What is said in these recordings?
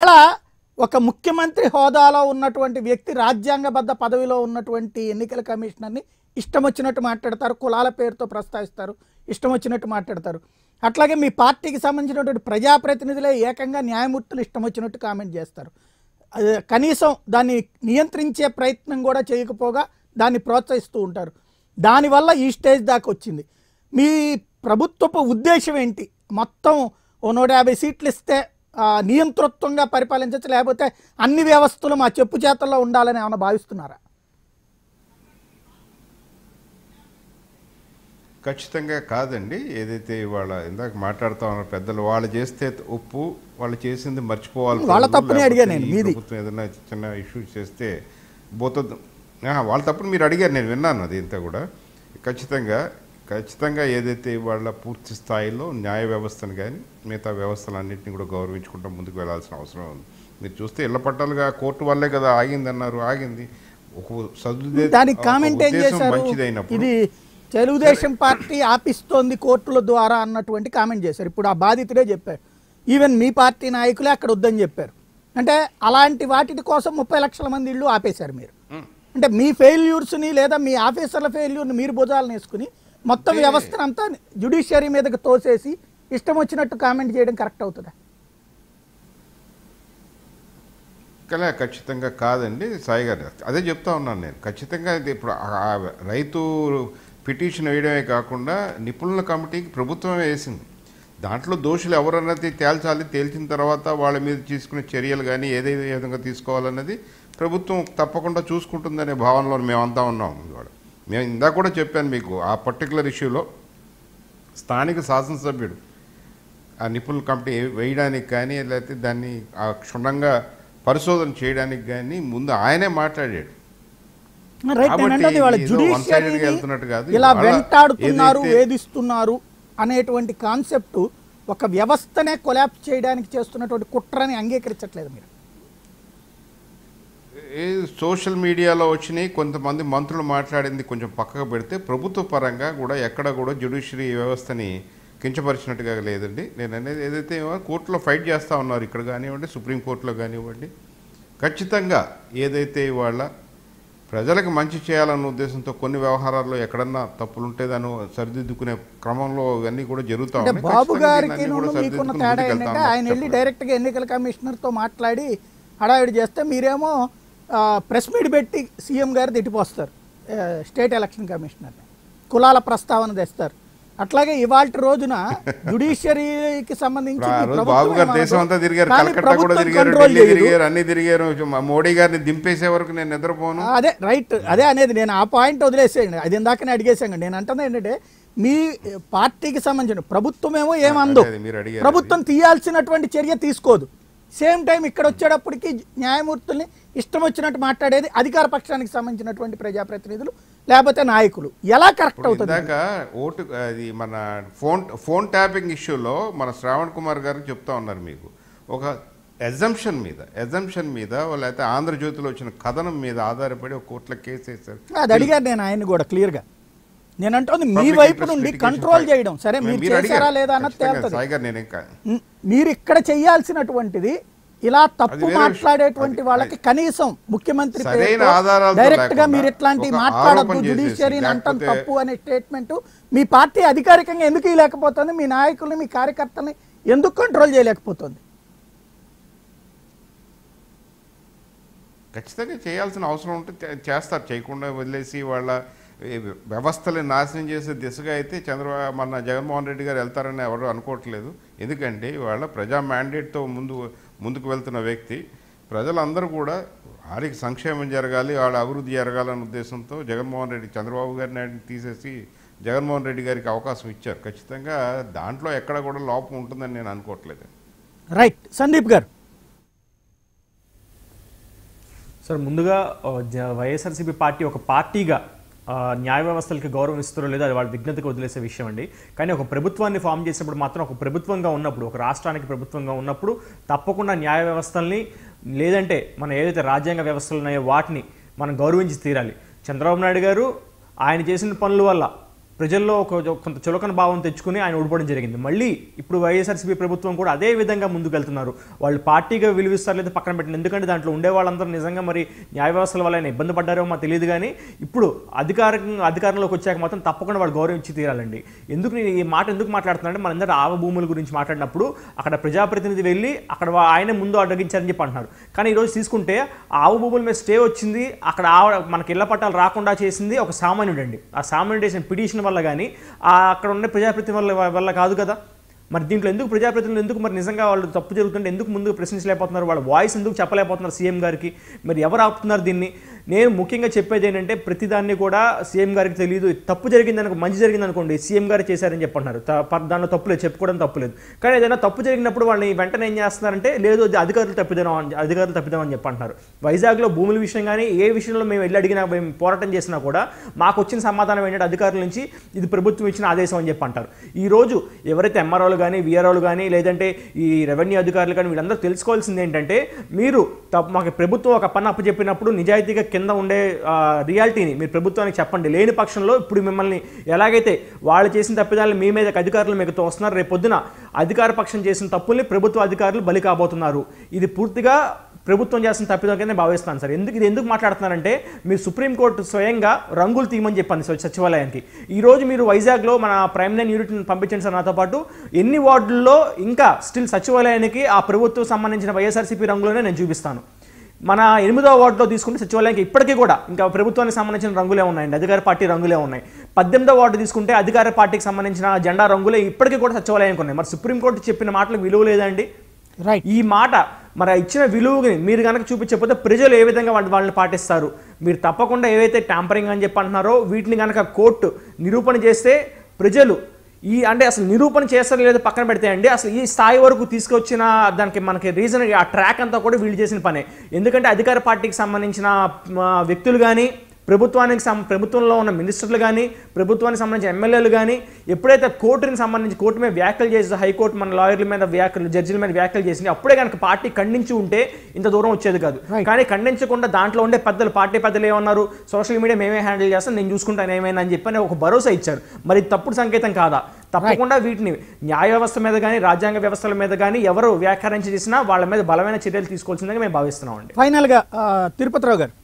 ఇక్కడ ఒక ముఖ్యమంత్రి హోదాలో ఉన్నటువంటి వ్యక్తి రాజ్యాంగబద్ధ పదవిలో ఉన్నటువంటి ఎన్నికల కమిషనర్ని ఇష్టం వచ్చినట్టు మాట్లాడతారు కులాల పేరుతో ప్రస్తావిస్తారు ఇష్టం వచ్చినట్టు మాట్లాడతారు అట్లాగే మీ పార్టీకి సంబంధించినటువంటి ప్రజాప్రతినిధులే ఏకంగా న్యాయమూర్తులు ఇష్టం వచ్చినట్టు కామెంట్ చేస్తారు అది కనీసం దాన్ని నియంత్రించే ప్రయత్నం కూడా చేయకపోగా దాన్ని ప్రోత్సహిస్తూ ఉంటారు దానివల్ల ఈ స్టేజ్ దాకా వచ్చింది మీ ప్రభుత్వపు ఉద్దేశం ఏంటి మొత్తం ఓ నూట యాభై సీట్లు ఇస్తే ఆ, నియంతృత్వంగా పరిపాలించవచ్చు లేకపోతే అన్ని వ్యవస్థలు మా చెప్పు చేతల్లో ఉండాలని ఏమైనా భావిస్తున్నారా ఖచ్చితంగా కాదండి ఏదైతే వాళ్ళ ఇందాక మాట్లాడుతా ఉన్నారు పెద్దలు వాళ్ళు చేస్తే ఉప్పు వాళ్ళు చేసింది మర్చిపోవాలి వాళ్ళ ప్రజలు. తప్పునే లేకపోతే అడిగాను నేను, ఈ మీది. ప్రభుత్వం ఏదైనా చిన్న ఇష్యూ చేస్తే పోతుంది ఆ, వాళ్ళ తప్పును మీరు అడిగారు నేను విన్నాను అది ఇంత కూడా ఖచ్చితంగా ఖచ్చితంగా ఏదైతే వాళ్ళ పూర్తి స్థాయిలో న్యాయ వ్యవస్థను కానీ మిగతా వ్యవస్థలన్నింటినీ కూడా గౌరవించుకుంటూ ముందుకు వెళ్ళాల్సిన అవసరం ఉంది మీరు చూస్తే ఇళ్ల పట్టాలుగా కోర్టు వల్లే కదా ఆగింది అన్నారు ఆగింది ఒక సదుదే- దానికి ఒక కామెంట్ ఏం ఉద్దేశం చేశారు మంచిదైనప్పుడు ఇది తెలుగుదేశం పార్టీ ఆపిస్తోంది కోర్టుల ద్వారా అన్నటువంటి కామెంట్ చేశారు ఇప్పుడు ఆ బాధితుడే చెప్పారు ఈవెన్ మీ పార్టీ నాయకులే అక్కడ వద్దని చెప్పారు అంటే అలాంటి వాటి కోసం ముప్పై లక్షల మంది ఇళ్ళు ఆపేశారు మీరు అంటే మీ ఫెయిల్యూర్స్ని లేదా మీ ఆఫీసర్ల ఫెయిల్యూర్ని మీరు భుజాలను వేసుకుని మొత్తం వ్యవస్థను అంతా జ్యుడిషియరీ మీదకి తోసేసి ఇష్టం వచ్చినట్టు కామెంట్ చేయడం కరెక్ట్ అవుతుందా కలే ఖచ్చితంగా కాదండి సాయి గారు అదే చెప్తా ఉన్నాను నేను ఖచ్చితంగా ఇది ఇప్పుడు ఆ- ఆ రైతు పిటిషన్ వేయడమే కాకుండా నిపుణుల కమిటీకి ప్రభుత్వం వేసింది దాంట్లో దోషులు ఎవరన్నది తేల్చాలి తేల్చిన తర్వాత వాళ్ళ మీద తీసుకునే చర్యలు కానీ ఏదే విధంగా తీసుకోవాలన్నది ప్రభుత్వం తప్పకుండా చూసుకుంటుందనే భావనలో మేమంతా ఉన్నాం ఇవాళ మేము ఇందాక కూడా చెప్పాను మీకు ఆ పర్టికులర్ ఇష్యూలో స్థానిక శాసనసభ్యుడు ఆ నిపుణుల కమిటీ వేయడానికి కానీ లేకపోతే దాన్ని ఆ క్షుణ్ణంగా పరిశోధన చేయడానికి కానీ ముందు ఆయనే మాట్లాడాడు రైట్ కాబట్టి అంటే వాళ్ళ ఇది ఏదో one sided గా జుడిషియరీని వెళ్తున్నట్టు కాదు. ఇలా వాళ్ళ వెంటాడుతున్నారు ఏదైతే- వేధిస్తున్నారు అనేటువంటి కాన్సెప్ట్ ఒక వ్యవస్థనే కొలాప్స్ చేయడానికి చేస్తున్నటువంటి కుట్రని అంగీకరించట్లేదు మీరు ఏ సోషల్ మీడియాలో వచ్చినాయి కొంతమంది మంత్రులు మాట్లాడింది కొంచెం పక్కకు పెడితే ప్రభుత్వ పరంగా కూడా ఎక్కడ కూడా జ్యుడిషియరీ వ్యవస్థని కించపరిచినట్టుగా లేదండి నేను అనేది ఏదైతే కోర్టులో ఫైట్ చేస్తూ ఉన్నారు ఇక్కడ కానివ్వండి సుప్రీంకోర్టులో కానివ్వండి ఖచ్చితంగా ఏదైతే ఇవాళ ప్రజలకు మంచి చేయాలన్న ఉద్దేశంతో కొన్ని వ్యవహారాల్లో ఎక్కడన్నా తప్పులుంటే దాన్ని సరిదిద్దుకునే క్రమంలో ఇవన్నీ కూడా జరుగుతూ అంటే ఉన్నాయి బాబు ఖచ్చితంగా గారికి ఇవన్నీ కూడా మీకున్న సరిదిద్దుకుని తేడా ముందుకెళ్తా ఏంటంటే ఉన్నాం ఆయన వెళ్ళి చెప్పండి. డైరెక్ట్గా ఎన్నికల కమిషనర్తో మాట్లాడి హడావిడి చేస్తే మీరేమో ప్రెస్ మీట్ పెట్టి సీఎం గారు తిట్టిపోస్తారు ఆ, స్టేట్ ఎలక్షన్ కమిషనర్ని కులాల ప్రస్తావన తెస్తారు అట్లాగే ఇవాళ రోజున జుడిషియరీకి సంబంధించి ఇప్పుడు ఆ మీ రోజు ప్రభుత్వం బాబు గారు ఏమనదు. దేశం అంతా తిరిగారు కానీ కలకత్తా కూడా ప్రభుత్వం తిరిగారు control ఢిల్లీ చేయదు. తిరిగారు అన్ని తిరిగారు మా మోడీ గారిని దింపేసే వరకు నేను నిద్రపోను అదే రైట్ అదే అనేది నేను ఆ పాయింట్ వదిలేసేయండి అది ఇందాకనే అడిగేసాను నేను అంటుంది ఏంటంటే మీ పార్టీకి సంబంధించిన ప్రభుత్వం ఏమో ఏమందో అదే, అదే మీరు అడిగారు ప్రభుత్వం తీయాల్సినటువంటి చర్య తీసుకోదు సేమ్ టైం ఇక్కడ వచ్చేటప్పటికి న్యాయమూర్తుల్ని ఇష్టం వచ్చినట్టు మాట్లాడేది అధికార పక్షానికి సంబంధించినటువంటి ప్రజాప్రతినిధులు లేకపోతే నాయకులు ఎలా కరెక్ట్ ఇప్పుడు అవుతుంది ఇందాక ఓటు అది మన ఫోన్ ఫోన్ ట్యాపింగ్ ఇష్యూలో మన శ్రావణ్ కుమార్ గారు చెప్తా ఉన్నారు మీకు ఒక ఎజంప్షన్ మీద ఎజంప్షన్ మీద లేకపోతే ఆంధ్రజ్యోతిలో వచ్చిన కథనం మీద ఆధారపడి ఒక కోర్టులో కేసు వేశారు అది అడిగారు నేను ఆయన్ని కూడా క్లియర్గా నేను అంటుంది మీ Public వైపు interest నుండి litigation కంట్రోల్ fight. చేయడం సరే మీరు మీరు చేశారా అడిగారు. లేదా అన్నది ఖచ్చితంగా, తేలుతుంది సాయి గారు నేను ఇంకా మ్, మీరు ఇక్కడ చేయాల్సినటువంటిది ఇలా తప్పు అది వేరే మాట్లాడేటువంటి విషయం. వాళ్ళకి కనీసం ముఖ్యమంత్రి సరైన పేరుతో ఆధారాలతో డైరెక్ట్ గా లేకుండా మీరు ఇట్లాంటి ఒక మాట్లాడద్దు ఆరోపణ చేసేసి, జుడిషియరీని అంటాం లేకపోతే- తప్పు అనే స్టేట్మెంట్ మీ పార్టీ అధికారికంగా ఎందుకు ఇవ్వలేకపోతుంది మీ నాయకుల్ని మీ కార్యకర్తల్ని ఎందుకు కంట్రోల్ చేయలేకపోతుంది ఖచ్చితంగా చేయాల్సిన అవసరం ఉంటే చే- చేస్తారు చేయకుండా వదిలేసి వాళ్ళ ఈ వ్యవస్థని నాశనం చేసే దిశగా అయితే చంద్రబాబు మన జగన్మోహన్ రెడ్డి గారు వెళ్తారని ఎవరు అనుకోవట్లేదు ఎందుకంటే వాళ్ళ ప్రజా మ్యాండేట్తో ముందు ముందుకు వెళ్తున్న వ్యక్తి ప్రజలందరూ కూడా వారికి సంక్షేమం జరగాలి వాళ్ళ అభివృద్ధి జరగాలన్న ఉద్దేశంతో జగన్మోహన్ రెడ్డి చంద్రబాబు గారిని ఆయన తీసేసి జగన్మోహన్ రెడ్డి గారికి అవకాశం ఇచ్చారు ఖచ్చితంగా దాంట్లో ఎక్కడ కూడా లోపం ఉంటుందని నేను అనుకోవట్లేదు రైట్ సందీప్ గారు సార్ ముందుగా ఆ, జ- వైఎస్ఆర్సీపీ పార్టీ ఒక పార్టీగా ఆ, న్యాయ వ్యవస్థలకి గౌరవం ఇస్తారో లేదో అది వాళ్ళ విజ్ఞతకు వదిలేసే విషయం అండి కానీ ఒక ప్రభుత్వాన్ని ఫామ్ చేసినప్పుడు మాత్రం ఒక ప్రభుత్వంగా ఉన్నప్పుడు ఒక రాష్ట్రానికి ప్రభుత్వంగా ఉన్నప్పుడు తప్పకుండా న్యాయ వ్యవస్థల్ని లేదంటే మన ఏదైతే రాజ్యాంగ వ్యవస్థలు ఉన్నాయో వాటిని మనం గౌరవించి తీరాలి చంద్రబాబు నాయుడు గారు ఆయన చేసిన పనుల వల్ల ప్రజల్లో ఒక కొంత చులకన భావం తెచ్చుకుని ఆయన ఓడిపోవడం జరిగింది మళ్ళీ ఇప్పుడు వైఎస్ఆర్సీపీ ప్రభుత్వం కూడా అదే విధంగా ముందుకు వెళ్తున్నారు వాళ్ళు పార్టీగా విలువిస్తారు లేదా పక్కన పెట్టిన ఎందుకంటే దాంట్లో ఉండే వాళ్ళందరూ నిజంగా మరి న్యాయ వ్యవస్థల వల్ల ఆయన ఇబ్బంది పడ్డారో మాకు తెలియదు కానీ ఇప్పుడు అధికారం అధికారంలోకి వచ్చాక మాత్రం తప్పకుండా వాళ్ళు గౌరవించి తీరాలండి ఎందుకు నేను ఈ మాట ఎందుకు మాట్లాడుతున్నానంటే మనందరూ ఆవ భూముల గురించి మాట్లాడినప్పుడు అక్కడ ప్రజాప్రతినిధి వెళ్ళి అక్కడ వా- ఆయన ముందు అడ్డగించారని చెప్పి అంటున్నారు కానీ ఈరోజు తీసుకుంటే ఆవు భూముల మీద స్టే వచ్చింది అక్కడ ఆవ మనకి ఇళ్ల పట్టాలు రాకుండా చేసింది ఒక సామాన్యుడు అండి ఆ సామాన్యుడు చేసిన పిటిషన్ వల్ల కానీ అక్కడ ఉండే ప్రజాప్రతినిధి వల్ల వల్ల కాదు కదా మరి దీంట్లో ఎందుకు ప్రజాప్రతినిధులు ఎందుకు మరి నిజంగా వాళ్ళు తప్పు జరుగుతుంటే ఎందుకు ముందుకు ప్రశ్నించలేకపోతున్నారు వాళ్ళ వాయిస్ ఎందుకు చెప్పలేకపోతున్నారు సీఎం గారికి మరి ఎవరు ఆపుతున్నారు దీన్ని నేను ముఖ్యంగా చెప్పేది ఏంటంటే ప్రతిదాన్ని కూడా సీఎం గారికి తెలియదు తప్పు జరిగింది అనుకో మంచి జరిగింది అనుకోండి సీఎం గారు చేశారని చెప్పంటున్నారు త- ప- దాంట్లో తప్పులేదు చెప్పుకోవడం తప్పులేదు కానీ ఏదైనా తప్పు జరిగినప్పుడు వాళ్ళని వెంటనే ఏం చేస్తున్నారంటే లేదు అది అధికారులు తప్పిదాం అని అధికారులు తప్పిదాం అని చెప్పంటున్నారు వైజాగ్లో భూముల విషయం కానీ ఏ విషయంలో మేము వెళ్ళి అడిగినా మేము పోరాటం చేసినా కూడా మాకు వచ్చిన సమాధానం ఏంటంటే అధికారుల నుంచి ఇది ప్రభుత్వం ఇచ్చిన ఆదేశం అని చెప్పి అంటారు ఈ రోజు ఎవరైతే ఎంఆర్ఓలు కానీ విఆర్ఓలు కానీ లేదంటే ఈ రెవెన్యూ అధికారులు కానీ వీళ్ళందరూ తెలుసుకోవాల్సింది ఏంటంటే మీరు తప్ప- మాకు ప్రభుత్వం ఒక పని అప్పచెప్పినప్పుడు నిజాయితీగా కింద ఉండే ఆ, రియాలిటీని మీరు ప్రభుత్వానికి చెప్పండి లేని పక్షంలో ఇప్పుడు మిమ్మల్ని ఎలాగైతే వాళ్ళు చేసిన తప్పిదాలను మీ మీద అధికారులు మీకు తోస్తున్నారు రేపు పొద్దున అధికార పక్షం చేసిన తప్పుల్ని ప్రభుత్వ అధికారులు బలి కాబోతున్నారు ఇది పూర్తిగా ప్రభుత్వం చేసిన తప్పిదం కింద నేను భావిస్తాను సార్ ఎందుకు ఇది ఎందుకు మాట్లాడుతున్నానంటే మీరు సుప్రీంకోర్టు స్వయంగా రంగులు తీయమని చెప్పింది సార్ సచివాలయానికి ఈ రోజు మీరు వైజాగ్లో మన ప్రైమ్ లైన్ యూనిట్ని పంపించండి సార్ నాతో పాటు ఎన్ని వార్డుల్లో ఇంకా స్టిల్ సచివాలయానికి ఆ ప్రభుత్వం సంబంధించిన వైఎస్ఆర్సీపీ రంగులోనే నేను చూపిస్తాను మన ఎనిమిదవ వార్డులో తీసుకుంటే సచివాలయానికి ఇప్పటికీ కూడా ఇంకా ప్రభుత్వానికి సంబంధించిన రంగులే ఉన్నాయండి అధికార పార్టీ రంగులే ఉన్నాయి పద్దెనిమిదో వార్డు తీసుకుంటే అధికార పార్టీకి సంబంధించిన జెండా రంగులే ఇప్పటికీ కూడా సచివాలయానికి ఉన్నాయి మరి సుప్రీంకోర్టు చెప్పిన మాటలకు విలువ లేదండి రైట్ ఈ మాట మరి ఆ ఇచ్చిన విలువని మీరు కనుక చూపించకపోతే ప్రజలు ఏ విధంగా వాళ్ళ వాళ్ళని పాటిస్తారు మీరు తప్పకుండా ఏవైతే ట్యాంపరింగ్ అని చెప్పి అంటున్నారో వీటిని కనుక కోర్టు నిరూపణ చేస్తే ప్రజలు ఈ అంటే అసలు నిరూపణ చేస్తారు లేదో పక్కన పెడితే అండి అసలు ఈ స్థాయి వరకు తీసుకొచ్చిన దానికి మనకి రీజన్ ఆ ట్రాక్ అంతా కూడా వీళ్ళు చేసిన పనే ఎందుకంటే అధికార పార్టీకి సంబంధించిన ఆ, వ్యక్తులు కానీ ప్రభుత్వానికి సం ప్రభుత్వంలో ఉన్న మినిస్టర్లు కానీ ప్రభుత్వానికి సంబంధించిన ఎమ్మెల్యేలు కానీ ఎప్పుడైతే కోర్టుని సంబంధించి కోర్టు మీద వ్యాఖ్యలు చేసి హైకోర్టు మన లాయర్ల మీద వ్యాఖ్యలు జడ్జిల మీద వ్యాఖ్యలు చేసింది అప్పుడే కనుక పార్టీ ఖండించి ఉంటే ఇంత దూరం వచ్చేది కాదు కానీ ఖండించకుండా దాంట్లో ఉండే పెద్దలు పార్టీ పెద్దలు ఏమన్నారు సోషల్ మీడియా మేమే హ్యాండిల్ చేస్తాం నేను చూసుకుంటాను ఏమైనా అని చెప్పని ఒక భరోసా ఇచ్చారు మరి ఇది తప్పుడు సంకేతం కాదా తప్పకుండా వీటిని న్యాయ వ్యవస్థ మీద కానీ రాజ్యాంగ వ్యవస్థల మీద కానీ ఎవరు వ్యాఖ్యానించి చేసినా వాళ్ళ మీద బలమైన చర్యలు తీసుకోవాల్సిందిగా మేము భావిస్తున్నాం అండి ఫైనల్గా ఆ, తిరుపతిరావు గారు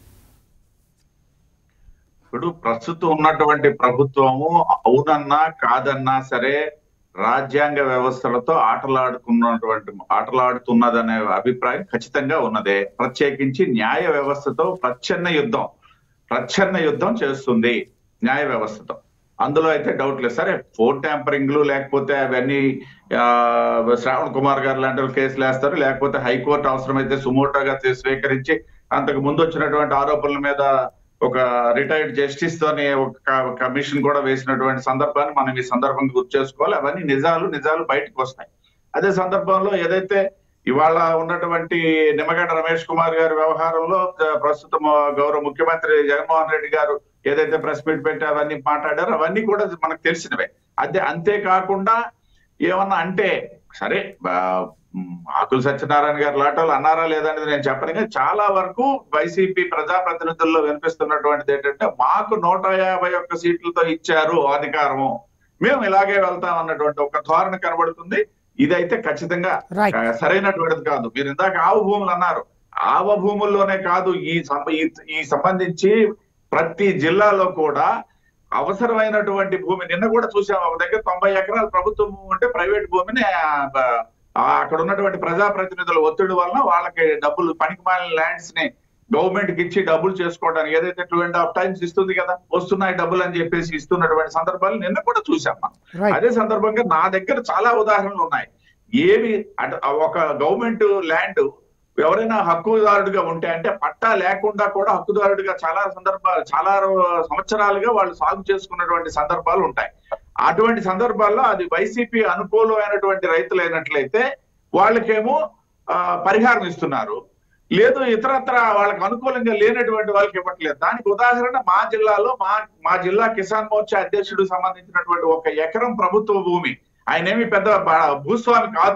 ఇప్పుడు ప్రస్తుతం ఉన్నటువంటి ప్రభుత్వము అవునన్నా కాదన్నా సరే రాజ్యాంగ వ్యవస్థలతో ఆటలాడుకున్నటువంటి ఆటలాడుతున్నదనే అభిప్రాయం ఖచ్చితంగా ఉన్నదే ప్రత్యేకించి న్యాయ వ్యవస్థతో ప్రచ్ఛన్న యుద్ధం ప్రచ్ఛన్న యుద్ధం చేస్తుంది న్యాయ వ్యవస్థతో అందులో అయితే డౌట్ లేదు సరే ఫోన్ ట్యాంపరింగ్లు లేకపోతే అవన్నీ ఆ, శ్రావణ్ కుమార్ గారు లాంటి వాళ్ళు కేసులు వేస్తారు లేకపోతే హైకోర్టు అవసరమైతే సుమోటోగా స్వీకరించి అంతకు ముందు వచ్చినటువంటి ఆరోపణల మీద ఒక రిటైర్డ్ జస్టిస్ తోని ఒక కమిషన్ కూడా వేసినటువంటి సందర్భాన్ని మనం ఈ సందర్భంగా గుర్తు చేసుకోవాలి అవన్నీ నిజాలు నిజాలు బయటకు వస్తాయి అదే సందర్భంలో ఏదైతే ఇవాళ ఉన్నటువంటి నిమ్మగడ్డ రమేష్ కుమార్ గారి వ్యవహారంలో ప్ర- ప్రస్తుతం గౌరవ ముఖ్యమంత్రి జగన్మోహన్ రెడ్డి గారు ఏదైతే ప్రెస్ మీట్ పెట్టి అవన్నీ మాట్లాడారో అవన్నీ కూడా మనకు తెలిసినవే అదే అంతేకాకుండా ఏమన్నా అంటే సరే ఆ, మ్, ఆకుల సత్యనారాయణ గారు లాటోలు అన్నారా లేదనేది నేను చెప్పను కానీ చాలా వరకు వైసీపీ ప్రజాప్రతినిధుల్లో వినిపిస్తున్నటువంటిది ఏంటంటే మాకు నూట యాభై ఒక్క సీట్లతో ఇచ్చారు అధికారము మేము ఇలాగే వెళ్తాం అన్నటువంటి ఒక ధోరణి కనబడుతుంది ఇదైతే ఖచ్చితంగా Right. ఆ, సరైనటువంటిది కాదు మీరు ఇందాక ఆవు భూములు అన్నారు ఆవ భూముల్లోనే కాదు ఈ సం- ఈ- ఈ సంబంధించి ప్రతి జిల్లాలో కూడా అవసరమైనటువంటి భూమి నిన్న కూడా చూసాం ఒక దగ్గర తొంభై ఎకరాల ప్రభుత్వ భూమి ఉంటే ప్రైవేట్ భూమిని ఆ, బ- ఆ, అక్కడ ఉన్నటువంటి ప్రజాప్రతినిధుల ఒత్తిడి వలన వాళ్ళకి డబ్బులు పనికిమాలిన ల్యాండ్స్ ని గవర్నమెంట్ కి ఇచ్చి డబ్బులు చేసుకోవడానికి ఏదైతే టూ అండ్ హాఫ్ టైమ్స్ ఇస్తుంది కదా వస్తున్నాయి డబ్బులు అని చెప్పేసి ఇస్తున్నటువంటి సందర్భాలు నిన్న కూడా చూసాం మనం Right. అదే సందర్భంగా నా దగ్గర చాలా ఉదాహరణలు ఉన్నాయి ఏవి అటు ఒక గవర్నమెంట్ ల్యాండ్ ఎవరైనా హక్కుదారుడిగా ఉంటే అంటే పట్టా లేకుండా కూడా హక్కుదారుడిగా చాలా సందర్భాలు చాలా రో- సంవత్సరాలుగా వాళ్ళు సాగు చేసుకున్నటువంటి సందర్భాలు ఉంటాయి అటువంటి సందర్భాల్లో అది వైసీపీ అనుకూలమైనటువంటి రైతులైనట్లయితే వాళ్ళకేమో ఆ, పరిహారం ఇస్తున్నారు లేదు ఇతరత్ర వాళ్ళకి అనుకూలంగా లేనటువంటి వాళ్ళకి ఇవ్వట్లేదు దానికి ఉదాహరణ మా జిల్లాలో మా మా జిల్లా కిసాన్ మోర్చా అధ్యక్షుడు సంబంధించినటువంటి ఒక ఎకరం ప్రభుత్వ భూమి ఆయన ఏమి పెద్ద బ- భూస్వామి కాదు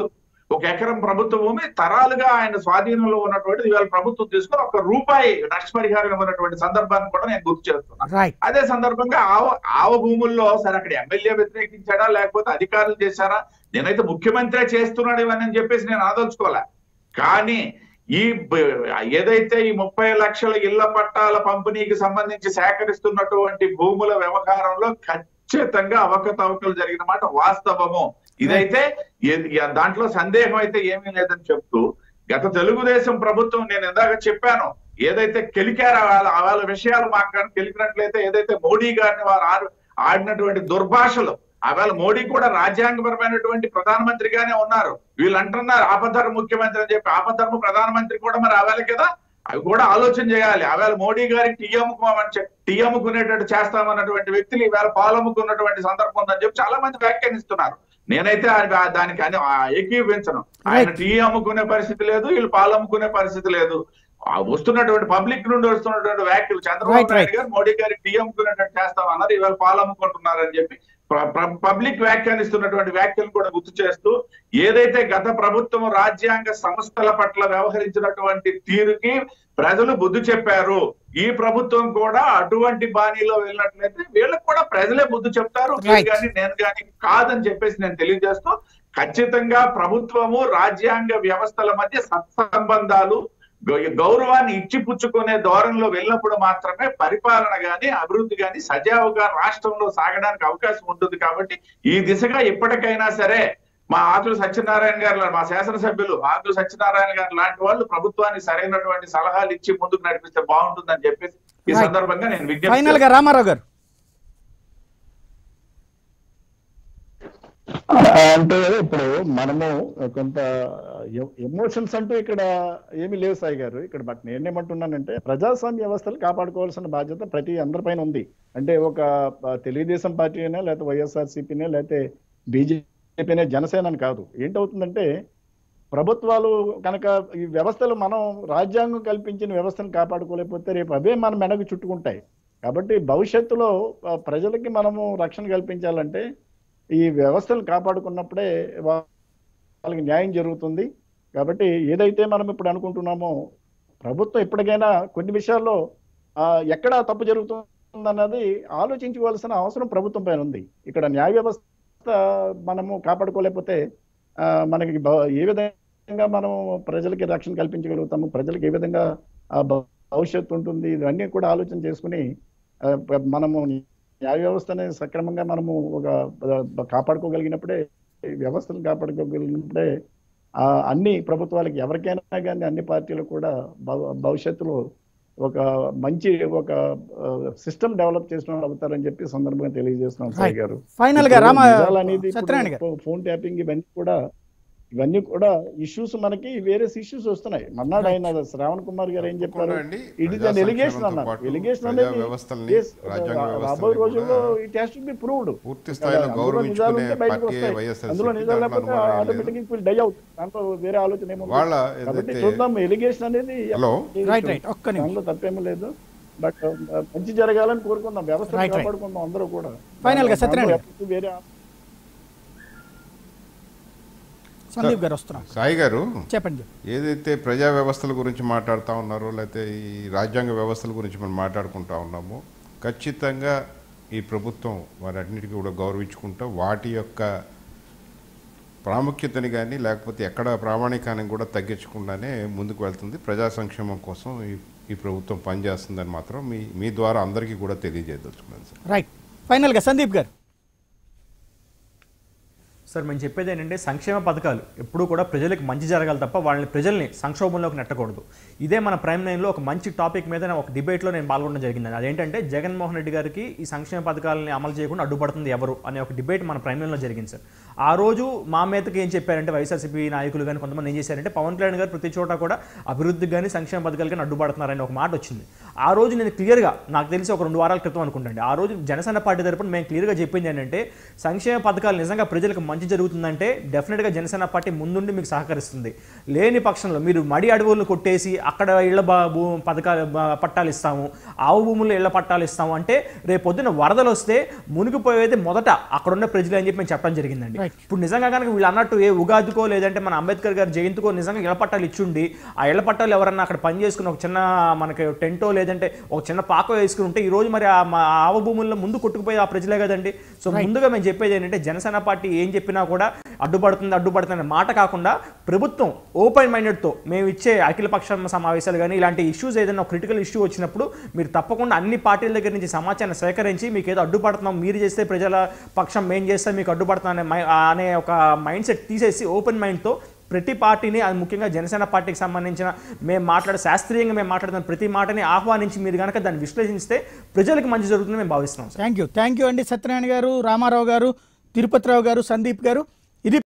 ఒక ఎకరం ప్రభుత్వ భూమి తరాలుగా ఆయన స్వాధీనంలో ఉన్నటువంటిది ఇవాళ ప్రభుత్వం తీసుకొని ఒక రూపాయి నష్టపరిహారం ఇవ్వనటువంటి సందర్భాన్ని కూడా నేను గుర్తు చేస్తున్నాను రైట్ అదే సందర్భంగా ఆవ ఆవ భూముల్లో సరే అక్కడ ఎమ్మెల్యే వ్యతిరేకించాడా లేకపోతే అధికారులు చేశారా నేనైతే ముఖ్యమంత్రి చేస్తున్నాడు ఇవన్నీ అని చెప్పేసి నేను ఆదలుచుకోలే కానీ ఈ బ- ఏదైతే ఈ ముప్పై లక్షల ఇళ్ల పట్టాల పంపిణీకి సంబంధించి సేకరిస్తున్నటువంటి భూముల వ్యవహారంలో ఖచ్చితంగా అవకతవకలు జరిగిన మాట వాస్తవము ఇదైతే ఏ- యా- దాంట్లో సందేహం అయితే ఏమీ లేదని చెప్తూ గత తెలుగుదేశం ప్రభుత్వం నేను ఇందాక చెప్పాను ఏదైతే కెలికారో వాళ్ళ వాళ్ళ విషయాలు మాకు కానీ కెలికినట్లయితే ఏదైతే మోడీ గారిని వారు ఆడు- ఆడినటువంటి దుర్భాషలు ఆవేళ మోడీ కూడా రాజ్యాంగపరమైనటువంటి ప్రధానమంత్రిగానే ఉన్నారు వీళ్ళు అంటున్నారు ఆపద్ధర్మ ముఖ్యమంత్రి అని చెప్పి ఆపద్ధర్మ ప్రధానమంత్రి కూడా మరి ఆవేళ కదా అవి కూడా ఆలోచన చేయాలి ఆవేళ మోడీ గారికి టీ అమ్ముకోమని చె- టీ అమ్ముకునేటట్టు చేస్తామన్నటువంటి వ్యక్తులు ఈవేళ పాలు అమ్ముకున్నటువంటి సందర్భం ఉందని చెప్పి చాలా మంది వ్యాఖ్యానిస్తున్నారు నేనైతే ఆ- ఆ దానికి అని ఆ ఏకీవించను ఆయన టీ అమ్ముకునే పరిస్థితి లేదు వీళ్ళు పాలు అమ్ముకునే పరిస్థితి లేదు ఆ వస్తున్నటువంటి పబ్లిక్ నుండి వస్తున్నటువంటి వ్యాఖ్యలు చంద్రబాబు Right, right. నాయుడు గారు మోడీ గారికి టీ అమ్ముకునేటట్టు చేస్తాం అన్నారు ఇవాళ పాలు అమ్ముకుంటున్నారని చెప్పి ప్ర- ప్ర- పబ్లిక్ వ్యాఖ్యానిస్తున్నటువంటి వ్యాఖ్యలు కూడా గుర్తు చేస్తూ ఏదైతే గత ప్రభుత్వం రాజ్యాంగ సంస్థల పట్ల వ్యవహరించినటువంటి తీరుకి ప్రజలు బుద్ధి చెప్పారు ఈ ప్రభుత్వం కూడా అటువంటి బాణీలో వెళ్ళినట్లయితే వీళ్ళకి కూడా ప్రజలే బుద్ధి చెప్తారు మీరు Right. కానీ నేను కానీ కాదని చెప్పేసి నేను తెలియజేస్తూ ఖచ్చితంగా ప్రభుత్వము రాజ్యాంగ వ్యవస్థల మధ్య సత్సంబంధాలు గౌ- గౌరవాన్ని ఇచ్చిపుచ్చుకునే ధోరణిలో వెళ్ళినప్పుడు మాత్రమే పరిపాలన గాని అభివృద్ధి గాని సజావుగా రాష్ట్రంలో సాగడానికి అవకాశం ఉంటుంది కాబట్టి ఈ దిశగా ఇప్పటికైనా సరే మా ఆతుల సత్యనారాయణ గారు లా- మా శాసనసభ్యులు ఆతుల సత్యనారాయణ గారు లాంటి వాళ్ళు ప్రభుత్వానికి సరైనటువంటి సలహాలు ఇచ్చి ముందుకు నడిపిస్తే బాగుంటుందని చెప్పేసి ఈ Right. సందర్భంగా నేను విజ్ఞప్తి ఫైనల్ గా రామారావు గారు అంటే ఇప్పుడు మనము కొంత ఎమోషన్స్ అంటూ ఇక్కడ ఏమీ లేవు సాయి గారు ఇక్కడ బట్ నేనేమంటున్నానంటే ప్రజాస్వామ్య వ్యవస్థలు కాపాడుకోవాల్సిన బాధ్యత ప్రతి అందరిపైన ఉంది అంటే ఒక ఆ, తెలుగుదేశం పార్టీ అయినా లేకపోతే వైఎస్ఆర్సీపీనే లేకపోతే బీజేపీనే జనసేన అని కాదు ఏంటవుతుందంటే ప్రభుత్వాలు కనుక ఈ వ్యవస్థలు మనం రాజ్యాంగం కల్పించిన వ్యవస్థను కాపాడుకోలేకపోతే రేపు అవే మన మెడకు చుట్టుకుంటాయి కాబట్టి భవిష్యత్తులో ఆ, ప్రజలకి మనము రక్షణ కల్పించాలంటే ఈ వ్యవస్థలు కాపాడుకున్నప్పుడే వా- వాళ్ళకి న్యాయం జరుగుతుంది కాబట్టి ఏదైతే మనం ఇప్పుడు అనుకుంటున్నామో ప్రభుత్వం ఎప్పటికైనా కొన్ని విషయాల్లో ఆ, ఎక్కడ తప్పు జరుగుతుందన్నది ఆలోచించవలసిన అవసరం ప్రభుత్వం పైన ఉంది ఇక్కడ న్యాయ వ్యవస్థ మనము కాపాడుకోలేకపోతే ఆ, మనకి భ- ఏ విధంగా మనం ప్రజలకి రక్షణ కల్పించగలుగుతాము ప్రజలకు ఏ విధంగా ఆ భ- భవిష్యత్తు ఉంటుంది ఇవన్నీ కూడా ఆలోచన చేసుకుని ఆ, ప- మనము న్యాయ వ్యవస్థని సక్రమంగా మనము ఒక బ- కాపాడుకోగలిగినప్పుడే ఈ వ్యవస్థను కాపాడుకోగలిగినప్పుడే ఆ అన్ని ప్రభుత్వాలకి ఎవరికైనా కానీ అన్ని పార్టీలు కూడా భవ- భవిష్యత్తులో ఒక మంచి ఒక సిస్టమ్ డెవలప్ చేసిన వాళ్ళు అవుతారని చెప్పి సందర్భంగా తెలియజేస్తున్నాం సాయి Right. గారు ఫైనల్ గా ఇప్పుడు రామ నిజాలు అనేది ఇప్పుడు సత్యనారాయణ గారు ఫో- ఫోన్ ట్యాపింగ్ ఇవన్నీ కూడా ఇవన్నీ కూడా ఇష్యూస్ మనకి వేరే ఇష్యూస్ వస్తున్నాయి మన్నాడు ఆయన శ్రావణ్ కుమార్ గారు ఏం చెప్పారు తప్పకుండా అండి. ఇట్ ఇస్ ప్రజా అన్ ఎలిగేషన్ సంక్షేమంతో అన్నారు పాటు ఎలిగేషన్ ప్రజా అనేది వ్యవస్థల్ని, yes, రాజ్యాంగ రాబోయే వ్యవస్థల్ని రోజుల్లో కూడా it has to be proved పూర్తి స్థాయిలో గౌరవించుకునే పార్టీ వైఎస్ఆర్ అందులో నిజాలు లేకపోతే ఆటోమేటిక్ విల్ డై అవుట్ దాంట్లో వేరే ఆలోచన ఏముంది వాళ్ళ కాబట్టి ఏదైతే చూద్దాం ఎలిగేషన్ అనేది హలో రైట్ రైట్ ఒక్క నిమిషం దాంట్లో తప్పేమీ లేదు బట్ మంచి జరగాలని కోరుకుందాం వ్యవస్థ Right, right. కాపాడుకుందాం అందరూ కూడా Final గా దాంట్లో సత్యనారాయణ. ఎప్పుడు వేరే సందీప్ గారు వస్తున్నాం సాయి గారు చెప్పండి ఏదైతే ప్రజా వ్యవస్థల గురించి మాట్లాడుతూ ఉన్నారో లేకపోతే ఈ రాజ్యాంగ వ్యవస్థల గురించి మనం మాట్లాడుకుంటా ఉన్నామో ఖచ్చితంగా ఈ ప్రభుత్వం వారన్నిటికీ కూడా గౌరవించుకుంటూ వాటి యొక్క ప్రాముఖ్యతని కానీ లేకపోతే ఎక్కడ ప్రామాణికాన్ని కూడా తగ్గించకుండానే ముందుకు వెళ్తుంది ప్రజా సంక్షేమం కోసం ఈ ఈ ప్రభుత్వం పనిచేస్తుందని మాత్రం మీ మీ ద్వారా అందరికీ కూడా తెలియజేయదలుచుకున్నాను సార్ రైట్ ఫైనల్ గా సందీప్ గారు సార్ మేము చెప్పేది ఏంటంటే సంక్షేమ పథకాలు ఎప్పుడూ కూడా ప్రజలకు మంచి జరగాలి తప్ప వాళ్ళని ప్రజల్ని సంక్షోభంలోకి నెట్టకూడదు ఇదే మన ప్రైమ్ లైన్లో ఒక మంచి టాపిక్ మీద ఒక డిబేట్లో నేను పాల్గొనడం జరిగింది అదేంటంటే జగన్మోహన్ రెడ్డి గారికి ఈ సంక్షేమ పథకాలని అమలు చేయకుండా అడ్డుపడుతుంది ఎవరు అనే ఒక డిబేట్ మన ప్రైమ్ లైన్లో జరిగింది సార్ ఆ రోజు మా మీదకి ఏం చెప్పారంటే వైఎస్ఆర్సీపీ నాయకులు కానీ కొంతమంది ఏం చేశారంటే పవన్ కళ్యాణ్ గారు ప్రతి చోట కూడా అభివృద్ధికి కానీ సంక్షేమ పథకాలు కానీ అడ్డుపడుతున్నారని ఒక మాట వచ్చింది ఆ రోజు నేను క్లియర్గా నాకు తెలిసి ఒక రెండు వారాల క్రితం అనుకుంటాండి ఆ రోజు జనసేన పార్టీ తరపున మేము క్లియర్గా చెప్పింది ఏంటంటే సంక్షేమ పథకాలు నిజంగా ప్రజలకు మంచి జరుగుతుందంటే డెఫినెట్గా జనసేన పార్టీ ముందుండి మీకు సహకరిస్తుంది లేని పక్షంలో మీరు మడి అడవులను కొట్టేసి అక్కడ ఇళ్ల బా- భూ పథకాలు బా- పట్టాలు ఇస్తాము ఆవు భూముల్లో ఇళ్ల పట్టాలు ఇస్తాము అంటే రేపు పొద్దున్న వరదలు వస్తే మునిగిపోయేది మొదట అక్కడ ఉన్న ప్రజలు అని చెప్పి మేము చెప్పడం జరిగిందండి Right. ఇప్పుడు నిజంగా కనుక వీళ్ళు అన్నట్టు ఏ ఉగాదికో లేదంటే మన అంబేద్కర్ గారి జయంతికో నిజంగా ఇళ్ల పట్టాలు ఇచ్చుండి ఆ ఇళ్ల పట్టాలు ఎవరన్నా అక్కడ పని చేసుకుని ఒక చిన్న మనకి టెంటో లేదంటే ఒక చిన్న పాకో వేసుకుని ఉంటే ఈ రోజు మరి ఆ మా ఆవ భూముల్లో ముందు కొట్టుకుపోయి ఆ ప్రజలే కదండి సో ముందుగా మేము చెప్పేది ఏంటంటే జనసేన పార్టీ ఏం చెప్పినా కూడా అడ్డుపడుతుంది అడ్డుపడుతుంది అనే మాట కాకుండా ప్రభుత్వం ఓపెన్ మైండెడ్తో మేము ఇచ్చే అఖిల పక్ష సమావేశాలు కానీ ఇలాంటి ఇష్యూస్ ఏదైనా క్రిటికల్ ఇష్యూ వచ్చినప్పుడు మీరు తప్పకుండా అన్ని పార్టీల దగ్గర నుంచి సమాచారాన్ని సేకరించి మీకు ఏదో అడ్డుపడుతున్నాం మీరు చేస్తే ప్రజల పక్షం మేము చేస్తే మీకు అడ్డుపడుతున్నాం అనే మై- అనే ఒక మైండ్ సెట్ తీసేసి ఓపెన్ మైండ్తో ప్రతి పార్టీని అది ముఖ్యంగా జనసేన పార్టీకి సంబంధించిన మేము మాట్లాడే శాస్త్రీయంగా మేము మాట్లాడుతున్న ప్రతి మాటని ఆహ్వానించి మీరు కనుక దాన్ని విశ్లేషిస్తే ప్రజలకు మంచి జరుగుతుందని మేము భావిస్తున్నాం sir thank you thank you అండి సత్యనారాయణ గారు రామారావు గారు తిరుపతిరావు గారు సందీప్ గారు ఇది